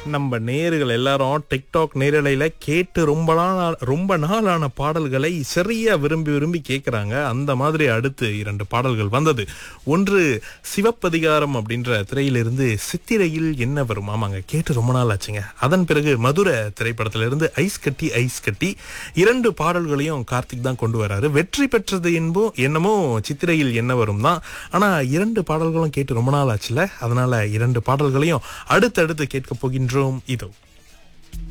நம்ம நேயர்கள் எல்லாரும் டிக்டாக் நேரலையில கேட்டு ரொம்ப நாள் ரொம்ப நாளான பாடல்களை சரியா விரும்பி விரும்பி கேட்கறாங்க அந்த மாதிரி அடுத்து இரண்டு பாடல்கள் வந்தது ஒன்று சிவப்பதிகாரம் அப்படின்ற திரையிலிருந்து சித்திரையில் என்ன வரும் ஆமாங்க கேட்டு ரொம்ப நாள் ஆச்சுங்க அதன் பிறகு மதுரை திரைப்படத்திலிருந்து ஐஸ் கட்டி ஐஸ் கட்டி இரண்டு பாடல்களையும் கார்த்திக் தான் கொண்டு வராரு வெற்றி பெற்றது என்போ என்னமோ சித்திரையில் என்ன வரும் தான் ஆனா இரண்டு பாடல்களும் கேட்டு ரொம்ப நாள் ஆச்சுல அதனால இரண்டு பாடல்களையும் அடுத்தடுத்து கேட்க போகின்றோம் இதோ